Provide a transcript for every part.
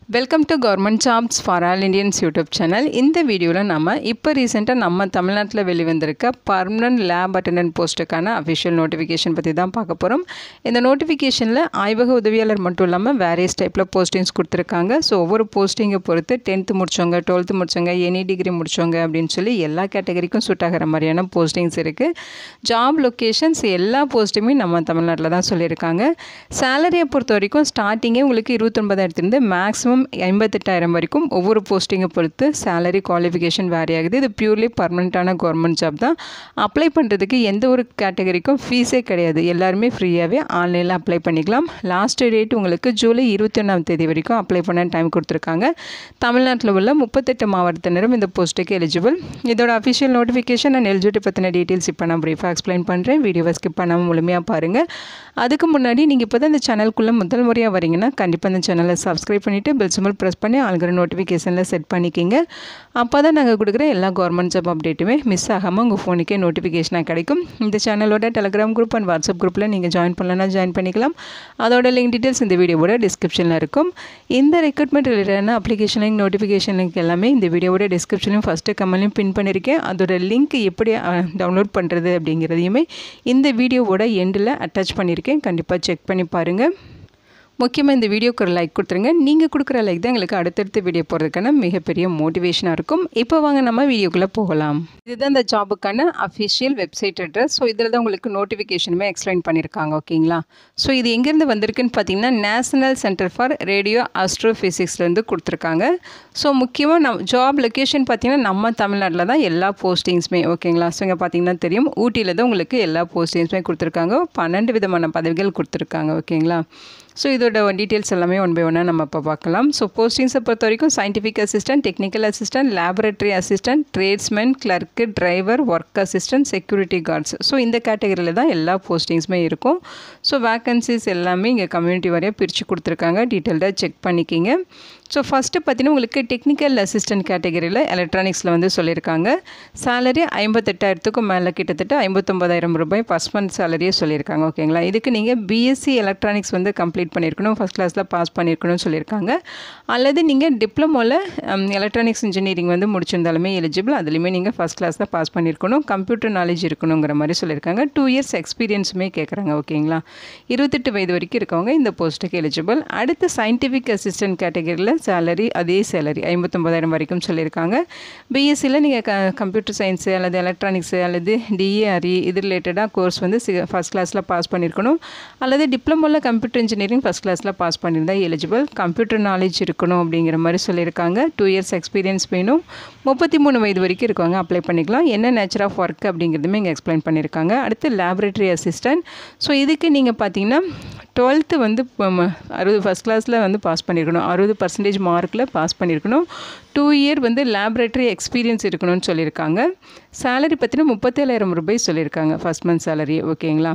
welcome to government jobs for all Indians YouTube channel இந்த வீடியோவில் நம்ம இப்போ ரீசெண்டாக நம்ம தமிழ்நாட்டில் வெளிவந்திருக்க பர்மனன்ட் லேப் அட்டண்டன்ட் போஸ்ட்டுக்கான அஃபிஷியல் நோட்டிஃபிகேஷன் பற்றி தான் பார்க்க போகிறோம் இந்த நோட்டிஃபிகேஷனில் ஆய்வக உதவியாளர் மட்டும் இல்லாமல் வேரியஸ் டைப்பில் போஸ்டிங்ஸ் கொடுத்துருக்காங்க ஸோ ஒவ்வொரு போஸ்டிங்கை பொறுத்து டென்த்து முடித்தவங்க டுவெல்த்து முடித்தவங்க எனி டிகிரி முடித்தவங்க அப்படின்னு சொல்லி எல்லா கேட்டகரிக்கும் சூட் ஆகிற மாதிரியான போஸ்டிங்ஸ் இருக்குது ஜாப் லொக்கேஷன்ஸ் எல்லா போஸ்ட்டுமே நம்ம தமிழ்நாட்டில் தான் சொல்லியிருக்காங்க சேலரியை பொறுத்த வரைக்கும் ஸ்டார்டிங்கே உங்களுக்கு இருபத்தொன்பதாயிரத்துலேருந்து மேக்ஸிமம் ஐம்பத்தெட்டாயிரம் வரைக்கும் ஒவ்வொரு போஸ்டிங்கை பொறுத்து சேலரி குவாலிஃபிகேஷன் வேரி ஆகுது இது பியூர்லி பர்மனெண்ட்டான கவர்மெண்ட் ஜாப் தான் அப்ளை பண்ணுறதுக்கு எந்த ஒரு கேட்டகரிக்கும் ஃபீஸே கிடையாது எல்லாருமே ஃப்ரீயாகவே ஆன்லைனில் அப்ளை பண்ணிக்கலாம் லாஸ்ட் டேட் உங்களுக்கு ஜூலை இருபத்தி ஒன்றாம் தேதி வரைக்கும் அப்ளை பண்ண டைம் கொடுத்துருக்காங்க தமிழ்நாட்டில் உள்ள முப்பத்தெட்டு மாவட்டத்தினரும் இந்த போஸ்ட்டுக்கு எலிஜிபிள் இதோட அஃபிஷியல் நோட்டிஃபிகேஷன் அண்ட் எலிஜிபிலிட்டி பற்றின டீட்டெயில்ஸ் இப்போ நான் ப்ரீஃபாக எக்ஸ்பிளைன் பண்ணுறேன் வீடியோவை ஸ்கிப் பண்ணாமல் முழுமையாக பாருங்கள் அதுக்கு முன்னாடி நீங்கள் இப்போ தான் இந்த சேனலுக்குள்ளே முதல் முறையாக வரீங்கன்னா கண்டிப்பாக இந்த சேனலை சப்ஸ்கிரைப் பண்ணிவிட்டு பெல் சிம்பிள் ப்ரெஸ் பண்ணி ஆளுங்கிற நோட்டிஃபிகேஷனில் செட் பண்ணிக்கிங்க அப்போ தான் நாங்கள் கொடுக்குற எல்லா கவர்மெண்ட் ஜாப் அப்டேட்டுமே மிஸ் ஆகாமல் உங்கள் ஃபோனுக்கே நோட்டிஃபிகேஷனாக கிடைக்கும் இந்த சேனலோட டெலிகிராம் குரூப் அண்ட் வாட்ஸ்அப் குரூப்பில் நீங்கள் ஜாயின் பண்ணலன்னா ஜாயின் பண்ணிக்கலாம் அதோட லிங்க் டீட்டெயில்ஸ் இந்த வீடியோவோட டிஸ்கிரிப்ஷனில் இருக்கும் இந்த ரெக்ரூட்மெண்ட் ரிலேட்டடான அப்ளிகேஷன் லிங்க் நோட்டிஃபிகேஷன் லிங்க் எல்லாமே இந்த வீடியோவோட டிஸ்கிரிப்ஷனையும் ஃபஸ்ட்டு கமெண்ட்லையும் பின் பண்ணியிருக்கேன் அதோட லிங்க் எப்படி டவுன்லோட் பண்ணுறது அப்படிங்கிறதையுமே இந்த வீடியோவோட எண்டில் அட்டாச் பண்ணியிருக்கேன் கண்டிப்பாக செக் பண்ணி பாருங்கள் முக்கியமாக இந்த வீடியோக்கு ஒரு லைக் கொடுத்துருங்க நீங்கள் கொடுக்குற லைக் தான் எங்களுக்கு அடுத்தடுத்த வீடியோ போகிறதுக்கான மிகப்பெரிய மோட்டிவேஷனாக இருக்கும் இப்போ வாங்க நம்ம வீடியோக்குள்ளே போகலாம் இதுதான் இந்த ஜாபுக்கான அஃபிஷியல் வெப்சைட் அட்ரஸ் ஸோ இதில் தான் உங்களுக்கு நோட்டிஃபிகேஷனுமே எக்ஸ்பிளைன் பண்ணியிருக்காங்க ஓகேங்களா ஸோ இது எங்கேருந்து வந்திருக்குன்னு பார்த்தீங்கன்னா national centre for radio astro ஃபிசிக்ஸ்லேருந்து கொடுத்துருக்காங்க ஸோ முக்கியமாக நம் ஜாப் லொக்கேஷன் பார்த்தீங்கன்னா நம்ம தமிழ்நாட்டில் தான் எல்லா போஸ்டிங்ஸுமே ஓகேங்களா ஸோ இங்கே பார்த்தீங்கன்னா தெரியும் ஊட்டியில் தான் உங்களுக்கு எல்லா போஸ்டிங்ஸுமே கொடுத்துருக்காங்க பன்னெண்டு விதமான பதவிகள் கொடுத்துருக்காங்க ஓகேங்களா ஸோ இதோட டீட்டெயில்ஸ் எல்லாமே ஒன் பை ஒன்னாக நம்ம இப்போ பார்க்கலாம் ஸோ போஸ்டிங்ஸை பொறுத்த வரைக்கும் scientific assistant technical assistant laboratory assistant tradesman clerk driver work assistant security guards so இந்த கேட்டகரியில் தான் எல்லா போஸ்டிங்ஸுமே இருக்கும் ஸோ வேக்கன்சிஸ் எல்லாமே இங்கே கம்யூனிட்டி வரையாக பிரித்து கொடுத்துருக்காங்க டீட்டெயில்டாக செக் பண்ணிக்கிங்க ஸோ ஃபஸ்ட்டு பார்த்தீங்கன்னா உங்களுக்கு டெக்னிக்கல் அசிஸ்டன்ட் கேட்டகரியில் எலக்ட்ரானிக்ஸில் வந்து சொல்லியிருக்காங்க சேலரி ஐம்பத்தெட்டாயிரத்துக்கும் மேலே கிட்டத்தட்ட ஐம்பத்தொம்பதாயிரம் ரூபாய் ஃபஸ்ட் மந்த் சேலரியே சொல்லியிருக்காங்க ஓகேங்களா இதுக்கு நீங்கள் பிஎஸ்சி எலக்ட்ரானிக்ஸ் வந்து கம்ப்ளீட் பண்ணியிருக்கணும் ஃபஸ்ட் கிளாஸில் பாஸ் பண்ணியிருக்கணும்னு சொல்லியிருக்காங்க அல்லது நீங்கள் டிப்ளமோவில் எலக்ட்ரானிக்ஸ் இன்ஜினியரிங் வந்து முடிச்சிருந்தாலுமே எலிஜிபிள் அதுலேயுமே நீங்கள் ஃபஸ்ட் கிளாஸ் தான் பாஸ் பண்ணியிருக்கணும் கம்ப்யூட்டர் நாலேஜ் இருக்கணுங்கிற மாதிரி சொல்லியிருக்காங்க டூ இயர்ஸ் எக்ஸ்பீரியன்ஸுமே கேட்குறாங்க ஓகேங்களா இருபத்தெட்டு வயது வரைக்கும் இருக்கவங்க இந்த போஸ்ட்டுக்கு எலிஜிபிள் அடுத்து சயின்டிஃபிக் அசிஸ்டன்ட் கேட்டகரியில் சேலரி அதே சேலரி ஐம்பத்தொம்பதாயிரம் வரைக்கும் சொல்லியிருக்காங்க பிஎஸ்சியில் நீங்கள் க கம்ப்யூட்டர் சயின்ஸு அல்லது எலக்ட்ரானிக்ஸு அல்லது டிஏஆர்இ இது ரிலேட்டடாக கோர்ஸ் வந்து சி ஃபஸ்ட் கிளாஸில் பாஸ் பண்ணியிருக்கணும் அல்லது டிப்ளமோவில் கம்ப்யூட்டர் இன்ஜினியரிங் ஃபஸ்ட் கிளாஸில் பாஸ் பண்ணியிருந்தால் எலிஜிபிள் கம்ப்யூட்டர் நாலேஜ் இருக்கணும் அப்படிங்கிற மாதிரி சொல்லியிருக்காங்க டூ இயர்ஸ் எக்ஸ்பீரியன்ஸ் வேணும் முப்பத்தி மூணு வயது வரைக்கும் இருக்கவங்க அப்ளை பண்ணிக்கலாம் என்ன நேச்சர் ஆஃப் ஒர்க் அப்படிங்கிறதுமே இங்கே எக்ஸ்பிளைன் பண்ணியிருக்காங்க அடுத்து லேபரேட்டரி அசிஸ்டன்ட் ஸோ இதுக்கு நீங்கள் பார்த்தீங்கன்னா டுவெல்த்து வந்து அறுபது ஃபஸ்ட் கிளாஸில் வந்து பாஸ் பண்ணியிருக்கணும் அறுபது பர்சன்டேஜ் மார்க்கில் பாஸ் பண்ணியிருக்கணும் டூ இயர் வந்து லேபரேட்டரி எக்ஸ்பீரியன்ஸ் இருக்கணும்னு சொல்லியிருக்காங்க சேலரி பார்த்தீங்கன்னா முப்பத்தேழாயிரம் ரூபாய் சொல்லியிருக்காங்க ஃபஸ்ட் மந்த் சேலரி ஓகேங்களா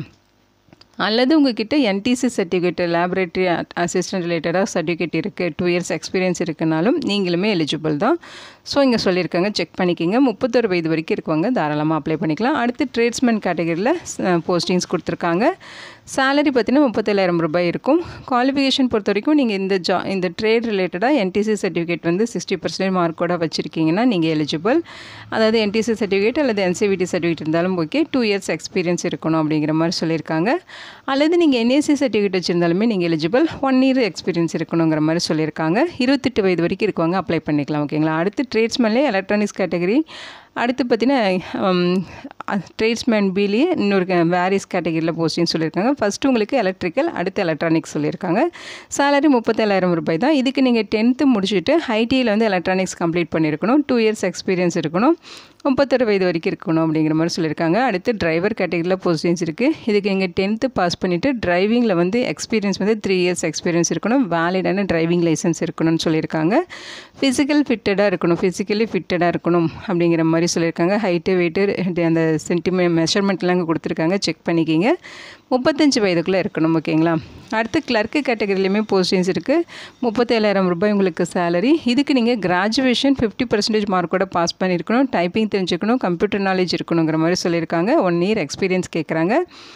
அல்லது உங்ககிட்ட என்டிசி சர்டிஃபிகேட் லேபரேட்டரி அசிஸ்டன்ட் ரிலேட்டடாக சர்டிஃபிகேட் இருக்குது டூ இயர்ஸ் எக்ஸ்பீரியன்ஸ் இருக்குனாலும் நீங்களுமே எலிஜிபிள் தான் ஸோ இங்கே சொல்லியிருக்காங்க செக் பண்ணிக்கிங்க முப்பத்தொரு வயது வரைக்கும் இருக்கவங்க தாராளமாக அப்ளை பண்ணிக்கலாம் அடுத்து ட்ரேட்ஸ்மேன் கேட்டகரியில் போஸ்டிங்ஸ் கொடுத்துருக்காங்க சேலரி பார்த்தீங்கன்னா முப்பத்தேழாயிரம் ரூபாய் இருக்கும் குவாலிஃபிகேஷன் பொறுத்த வரைக்கும் நீங்கள் இந்த ஜா இந்த ட்ரேட் ரிலேட்டடாக என்டிசி சர்டிஃபிகேட் வந்து சிக்ஸ்டி பர்சன்டேஜ் மார்க்கோட வச்சுருக்கீங்கன்னா நீங்கள் எலிஜிபிள் அதாவது என்டிசி சர்டிஃபிகேட் அல்லது என்சிவிடி சர்டிஃபிகேட் இருந்தாலும் ஓகே டூ இயர்ஸ் எக்ஸ்பீரியன்ஸ் இருக்கணும் அப்படிங்கிற மாதிரி சொல்லியிருக்காங்க அல்லது நீங்கள் என்ஏசி சர்டிஃபிகேட் வச்சுருந்தாலுமே நீங்கள் எலிஜிபிள் ஒன் இயர் எக்ஸ்பீரியன்ஸ் இருக்கணுங்கிற மாதிரி சொல்லியிருக்காங்க இருபத்தெட்டு வயது வரைக்கும் இருக்கவங்க அப்ளை பண்ணிக்கலாம் ஓகேங்களா அடுத்து ட்ரேட்ஸ்மேன்லேயே எலக்ட்ரானிக்ஸ் கேட்டகரி அடுத்து பார்த்தீங்கன்னா ட்ரேட்ஸ்மேன் பிலேயே இன்னொரு வேரியஸ் கேட்டகரியில் போஸ்டிங் சொல்லியிருக்காங்க ஃபஸ்ட்டு உங்களுக்கு எலக்ட்ரிக்கல் அடுத்து எலக்ட்ரானிக்ஸ் சொல்லியிருக்காங்க சேலரி முப்பத்தேழாயிரம் ரூபாய் தான் இதுக்கு நீங்கள் டென்த்து முடிச்சுட்டு ஐடியில் வந்து எலக்ட்ரானிக்ஸ் கம்ப்ளீட் பண்ணியிருக்கணும் டூ இயர்ஸ் எக்ஸ்பீரியன்ஸ் இருக்கணும் முப்பத்தொரு வயது வரைக்கும் இருக்கணும் அப்படிங்கிற மாதிரி சொல்லியிருக்காங்க அடுத்து டிரைவர் கேட்டகரியில் போஸ்டிங்ஸ் இருக்குது இதுக்கு நீங்கள் டென்த்து பாஸ் பண்ணிவிட்டு டிரைவிங்கில் வந்து எக்ஸ்பீரியன்ஸ் வந்து த்ரீ இயர்ஸ் எக்ஸ்பீரியன்ஸ் இருக்கணும் வேலிடான டிரைவிங் லைசன்ஸ் இருக்கணும்னு சொல்லியிருக்காங்க ஃபிசிக்கல் ஃபிட்டடாக இருக்கணும் ஃபிசிக்கலி ஃபிட்டடாக இருக்கணும் அப்படிங்கிற மாதிரி சொல்லியிருக்காங்க ஹைட்டு வெயிட்டு அந்த சென்டிமே மெஷர்மெண்ட்லாம் அங்கே கொடுத்துருக்காங்க செக் பண்ணிக்கிங்க முப்பத்தஞ்சு வயதுக்குள்ளே இருக்கணும் ஓகேங்களா அடுத்து கிளர்க்கு கேட்டகரியிலையுமே போஸ்டிங்ஸ் இருக்குது முப்பத்தேழாயிரம் ரூபாய் உங்களுக்கு சேலரி இதுக்கு நீங்கள் கிராஜுவேஷன் ஃபிஃப்டி பர்சன்டேஜ் மார்க்கோட பாஸ் பண்ணியிருக்கணும் டைப்பிங் தெரிஞ்சுக்கணும் கம்ப்யூட்டர் நாலேஜ் இருக்கணுங்கிற மாதிரி சொல்லியிருக்காங்க ஒன் இயர் எக்ஸ்பீரியன்ஸ் கேட்குறாங்க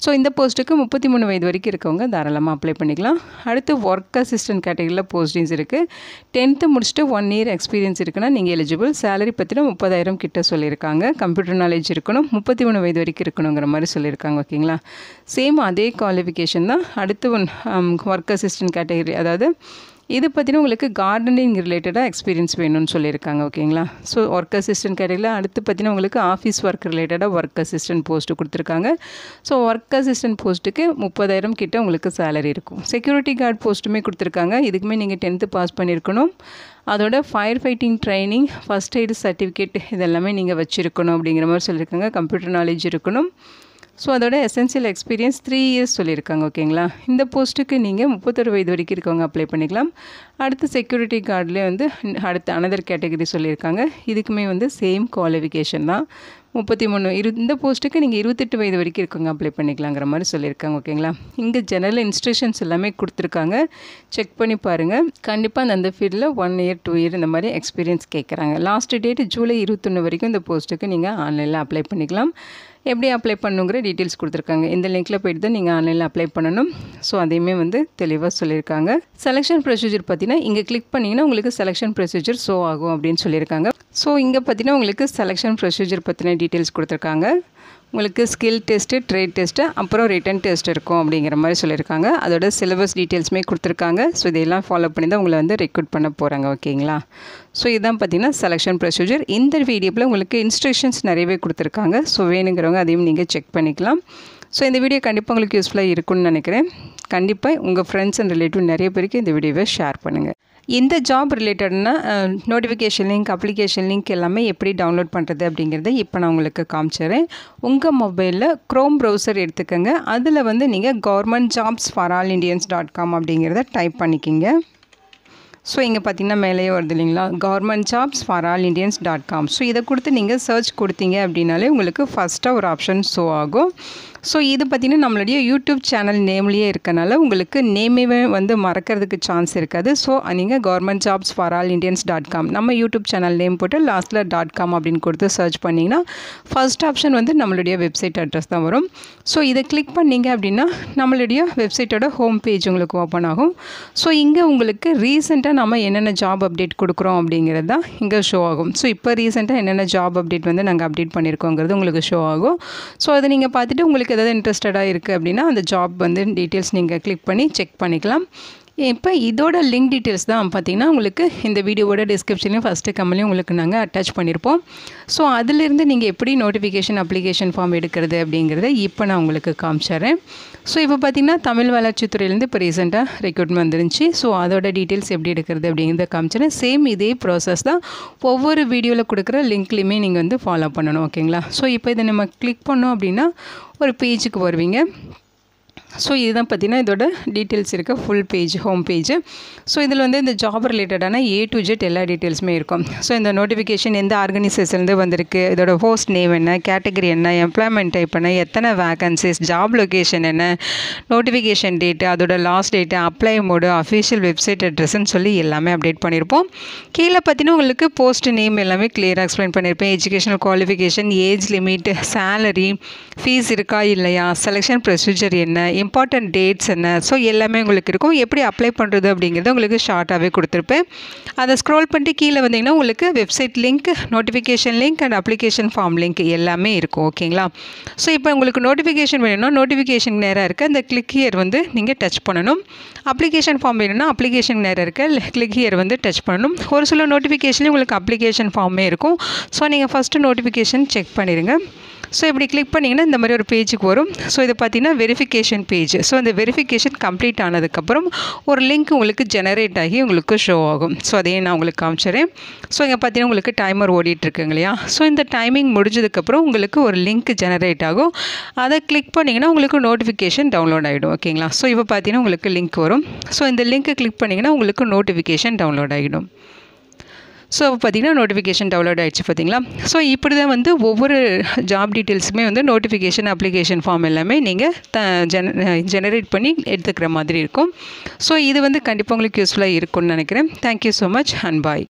ஸோ இந்த போஸ்ட்டுக்கு முப்பத்தி மூணு வயது வரைக்கும் இருக்கவங்க தாராளமாக அப்ளை பண்ணிக்கலாம் அடுத்து ஒர்க் அசிஸ்டன்ட் கேட்டகரியில் போஸ்டிங்ஸ் இருக்குது டென்த்து முடிச்சுட்டு ஒன் இயர் எக்ஸ்பீரியன்ஸ் இருக்குன்னா நீங்கள் எலிஜிபிள் சேலரி பற்றின முப்பதாயிரம் கிட்ட சொல்லியிருக்காங்க கம்ப்யூட்டர் நாலேஜ் இருக்கணும் முப்பத்தி மூணு வயது வரைக்கும் இருக்கணுங்கிற மாதிரி சொல்லியிருக்காங்க ஓகேங்களா சேம் அதே குவாலிஃபிகேஷன் தான் அடுத்து ஒன் ஒர்க் அசிஸ்டன்ட் கேட்டகரி அதாவது இது பற்றின உங்களுக்கு கார்டனிங் ரிலேட்டடாக எக்ஸ்பீரியன்ஸ் வேணும்னு சொல்லியிருக்காங்க ஓகேங்களா ஸோ ஒர்க் அசிஸ்டன்ட் கேட்டகரியில் அடுத்து பார்த்தீங்கன்னா உங்களுக்கு ஆஃபீஸ் ஒர்க் ரிலேட்டடாக ஒர்க் அசிஸ்டன்ட் போஸ்ட்டு கொடுத்துருக்காங்க ஸோ ஒர்க் அசிஸ்டன்ட் போஸ்ட்டுக்கு முப்பதாயிரம் கிட்ட உங்களுக்கு சேலரி இருக்கும் செக்யூரிட்டி கார்டு போஸ்ட்டுமே கொடுத்துருக்காங்க இதுக்குமே நீங்கள் டென்த்து பாஸ் பண்ணியிருக்கணும் அதோட fire fighting training first aid certificate இதெல்லாமே நீங்கள் வச்சுருக்கணும் அப்படிங்கிற மாதிரி சொல்லியிருக்காங்க கம்ப்யூட்டர் நாலேஜ் இருக்கணும் ஸோ அதோட எசென்சியல் எக்ஸ்பீரியன்ஸ் த்ரீ இயர்ஸ் சொல்லியிருக்காங்க ஓகேங்களா இந்த போஸ்ட்டுக்கு நீங்கள் முப்பத்தொரு வயது வரைக்கும் இருக்கவங்க அப்ளை பண்ணிக்கலாம் அடுத்து செக்யூரிட்டி கார்ட்லேயே வந்து அடுத்து அனதர் கேட்டகரி சொல்லியிருக்காங்க இதுக்குமே வந்து சேம் குவாலிஃபிகேஷன் தான் முப்பத்தி மூணு இரு இந்த போஸ்ட்டுக்கு நீங்கள் இருபத்தெட்டு வயது வரைக்கும் இருக்கவங்க அப்ளை பண்ணிக்கலாங்கிற மாதிரி சொல்லியிருக்காங்க ஓகேங்களா இங்கே ஜெனரல் இன்ஸ்ட்ரக்ஷன்ஸ் எல்லாமே கொடுத்துருக்காங்க செக் பண்ணி பாருங்கள் கண்டிப்பாக அந்த அந்த ஃபீல்டில் ஒன் இயர் டூ இயர் இந்த மாதிரி எக்ஸ்பீரியன்ஸ் கேட்குறாங்க லாஸ்ட் டேட் ஜூலை இருபத்தொன்று வரைக்கும் இந்த போஸ்ட்டுக்கு நீங்கள் ஆன்லைனில் அப்ளை பண்ணிக்கலாம் எப்படி அப்ளை பண்ணுங்கிற டீட்டெயில்ஸ் கொடுத்துருக்காங்க இந்த லிங்க்கில் போயிட்டு தான் நீங்கள் ஆன்லைனில் அப்ளை பண்ணணும் ஸோ அதையுமே வந்து தெளிவாக சொல்லியிருக்காங்க செலெக்ஷன் ப்ரொசீஜர் பார்த்தீங்கன்னா இங்கே கிளிக் பண்ணிங்கன்னா உங்களுக்கு செலெக்ஷன் ப்ரொசீஜர் ஷோ ஆகும் அப்படின்னு சொல்லியிருக்காங்க ஸோ இங்கே பார்த்தீங்கன்னா உங்களுக்கு செலெக்ஷன் ப்ரொசீஜர் பற்றின டீட்டெயில்ஸ் கொடுத்துருக்காங்க உங்களுக்கு ஸ்கில் டெஸ்ட்டு ட்ரேட் டெஸ்ட்டு அப்புறம் ரிட்டன் டெஸ்ட் இருக்கும் அப்படிங்கிற மாதிரி சொல்லியிருக்காங்க அதோட சிலபஸ் டீட்டெயில்ஸுமே கொடுத்துருக்காங்க ஸோ இதெல்லாம் ஃபாலோ பண்ணி தான் உங்களை வந்து ரெக்ரூட் பண்ண போகிறாங்க ஓகேங்களா ஸோ இதுதான் பார்த்தீங்கன்னா செலெக்ஷன் ப்ரொசீஜர் இந்த வீடியோவில் உங்களுக்கு இன்ஸ்ட்ரக்ஷன்ஸ் நிறையவே கொடுத்துருக்காங்க ஸோ வேணுங்கிறவங்க அதையும் நீங்கள் செக் பண்ணிக்கலாம் ஸோ இந்த வீடியோ கண்டிப்பாக உங்களுக்கு யூஸ்ஃபுல்லாக இருக்கும்னு நினைக்கிறேன் கண்டிப்பாக உங்கள் ஃப்ரெண்ட்ஸ் அண்ட் ரிலேட்டிவ் நிறைய பேருக்கு இந்த வீடியோவை ஷேர் பண்ணுங்கள் இந்த ஜாப் ரிலேட்டட்னா நோட்டிஃபிகேஷன் லிங்க் அப்ளிகேஷன் லிங்க் எல்லாமே எப்படி டவுன்லோட் பண்ணுறது அப்படிங்கிறத இப்போ நான் உங்களுக்கு காமிச்சிடுறேன் உங்கள் மொபைலில் க்ரோம் ப்ரௌசர் எடுத்துக்கோங்க அதில் வந்து நீங்கள் government jobs for all Indians dot com அப்படிங்கிறத டைப் பண்ணிக்கிங்க ஸோ இங்கே பார்த்தீங்கன்னா மேலேயே வருது இல்லைங்களா government jobs for all Indians dot com so இதை கொடுத்து நீங்கள் சர்ச் கொடுத்தீங்க அப்படின்னாலே உங்களுக்கு ஃபஸ்ட்டாக ஒரு ஆப்ஷன் ஷோ ஆகும் ஸோ இது பார்த்திங்கன்னா நம்மளுடைய யூடியூப் சேனல் நேம்லேயே இருக்கனால உங்களுக்கு நேமே வந்து மறக்கிறதுக்கு சான்ஸ் இருக்காது ஸோ நீங்கள் government jobs for all Indians dot com நம்ம யூடியூப் சேனல் நேம் போட்டு லாஸ்ட்டில் டாட் காம் அப்படின்னு கொடுத்து சர்ச் பண்ணிங்கன்னா ஃபர்ஸ்ட் ஆப்ஷன் வந்து நம்மளுடைய வெப்சைட் அட்ரஸ் தான் வரும் ஸோ இதை கிளிக் பண்ணிங்க அப்படின்னா நம்மளுடைய வெப்சைட்டோட ஹோம் பேஜ் உங்களுக்கு ஓப்பன் ஆகும் ஸோ இங்கே உங்களுக்கு ரீசெண்டாக நம்ம என்னென்ன ஜாப் அப்டேட் கொடுக்குறோம் அப்படிங்கிறது தான் இங்கே ஷோ ஆகும் ஸோ இப்போ ரீசெண்டாக என்னென்ன ஜாப் அப்டேட் வந்து நாங்கள் அப்டேட் பண்ணியிருக்கோங்கிறது உங்களுக்கு ஷோ ஆகும் ஸோ அதை நீங்கள் பார்த்துட்டு உங்களுக்கு ஏதாவது இன்ட்ரெஸ்டடாக இருக்குது அப்படின்னா அந்த ஜாப் வந்து டீட்டெயில்ஸ் நீங்கள் கிளிக் பண்ணி செக் பண்ணிக்கலாம் இப்போ இதோட லிங்க் டீட்டெயில்ஸ் தான் பார்த்தீங்கன்னா உங்களுக்கு இந்த வீடியோவோட டிஸ்கிரிப்ஷன்லையும் ஃபஸ்ட்டு கம்மலையும் உங்களுக்கு நாங்கள் அட்டாச் பண்ணியிருப்போம் ஸோ அதிலிருந்து நீங்கள் எப்படி நோட்டிஃபிகேஷன் அப்ளிகேஷன் ஃபார்ம் எடுக்கிறது அப்படிங்கிறத இப்போ நான் உங்களுக்கு காமிச்சிட்றேன் ஸோ இப்போ பார்த்தீங்கன்னா தமிழ் வளர்ச்சித்துறையிலேருந்து இப்போ ரீசெண்டாக ரெக்ரூட்மெண்ட் வந்துருந்துச்சு ஸோ அதோட டீட்டெயில்ஸ் எப்படி எடுக்கிறது அப்படிங்கிறத காமிச்சிடறேன் சேம் இதே ப்ராசஸ் தான் ஒவ்வொரு வீடியோவில் கொடுக்குற லிங்க்லேயுமே நீங்கள் வந்து ஃபாலோ பண்ணணும் ஓகேங்களா ஸோ இப்போ இதை நம்ம கிளிக் பண்ணோம் அப்படின்னா ஒரு பேஜுக்கு வருவீங்க ஸோ இதுதான் பார்த்தீங்கன்னா இதோட டீட்டெயில்ஸ் இருக்க full page home page so இதில் வந்து இந்த ஜாப் ரிலேட்டடான ஏ டு ஜெட் எல்லா டீட்டெயில்ஸுமே இருக்கும் ஸோ இந்த நோட்டிஃபிகேஷன் எந்த ஆர்கனைசேஷன்லேருந்து வந்திருக்கு இதோட ஹோஸ்ட் நேம் என்ன கேட்டகரி என்ன எம்ப்ளாய்மெண்ட் டைப் என்ன எத்தனை வேகன்சிஸ் ஜாப் லொக்கேஷன் என்ன நோட்டிஃபிகேஷன் டேட்டு அதோட last date apply mode official website அட்ரஸ்ன்னு சொல்லி எல்லாமே அப்டேட் பண்ணியிருப்போம் கீழே பார்த்தீங்கன்னா உங்களுக்கு போஸ்ட் நேம் எல்லாமே கிளியராக எக்ஸ்பிளைன் பண்ணியிருப்பேன் educational qualification age limit salary fees இருக்கா இல்லையா செலெக்ஷன் ப்ரொசீஜர் என்ன இம்பார்ட்டன்ட் டேட்ஸ் என்ன ஸோ எல்லாமே உங்களுக்கு இருக்கும் எப்படி அப்ளை பண்ணுறது அப்படிங்கிறத உங்களுக்கு ஷார்ட்டாகவே கொடுத்துருப்பேன் அதை ஸ்க்ரோல் பண்ணிட்டு கீழே வந்தீங்கன்னா உங்களுக்கு website link notification link and application form link எல்லாமே இருக்கும் ஓகேங்களா ஸோ இப்போ உங்களுக்கு நோட்டிஃபிகேஷன் வேணும்னா நோட்டிஃபிகேஷன் நேராக இருக்க அந்த கிளிக் ஹியர் வந்து நீங்கள் டச் பண்ணணும் அப்ளிகேஷன் ஃபார்ம் வேணும்னா அப்ளிகேஷன் நேராக இருக்க கிளிக் ஹியர் வந்து டச் பண்ணணும் ஒரு சில நோட்டிஃபிகேஷன்லேயும் உங்களுக்கு அப்ளிகேஷன் ஃபார்மே இருக்கும் ஸோ நீங்கள் ஃபஸ்ட்டு நோட்டிஃபிகேஷன் செக் பண்ணிடுங்க ஸோ இப்படி கிளிக் பண்ணிங்கன்னா இந்த மாதிரி ஒரு பேஜுக்கு வரும் ஸோ இது பார்த்தீங்கன்னா வெரிஃபிகேஷன் பேஜ் ஸோ அந்த வெரிஃபிகேஷன் கம்ப்ளீட் ஆனதுக்கப்புறம் ஒரு லிங்க் உங்களுக்கு ஜெனரேட் ஆகி உங்களுக்கு ஷோ ஆகும் ஸோ அதையும் நான் உங்களுக்கு காமிச்சிடுறேன் ஸோ இங்கே பார்த்தீங்கன்னா உங்களுக்கு டைமர் ஓடிட்டுருக்குங்க இல்லையா ஸோ இந்த டைமிங் முடிஞ்சதுக்கப்புறம் உங்களுக்கு ஒரு லிங்க் ஜெனரேட் ஆகும் அதை கிளிக் பண்ணிங்கன்னா உங்களுக்கு நோட்டிஃபிகேஷன் டவுன்லோட் ஆகிடும் ஓகேங்களா ஸோ இப்போ பார்த்தீங்கன்னா உங்களுக்கு லிங்க் வரும் ஸோ இந்த லிங்க்கை கிளிக் பண்ணிங்கன்னா உங்களுக்கு நோட்டிஃபிகேஷன் டவுன்லோட் ஆகிடும் ஸோ பார்த்தீங்கன்னா நோட்டிஃபிகேஷன் டவுன்லோட் ஆகிடுச்சு பார்த்தீங்களா ஸோ இப்படி தான் வந்து ஒவ்வொரு ஜாப் டீட்டெயில்ஸுமே வந்து நோட்டிஃபிகேஷன் அப்ளிகேஷன் ஃபார்ம் எல்லாமே நீங்கள் த ஜென ஜெனரேட் பண்ணி எடுத்துக்கிற மாதிரி இருக்கும் ஸோ இது வந்து கண்டிப்பாக உங்களுக்கு யூஸ்ஃபுல்லாக இருக்கும்னு நினைக்கிறேன் thank you so much and bye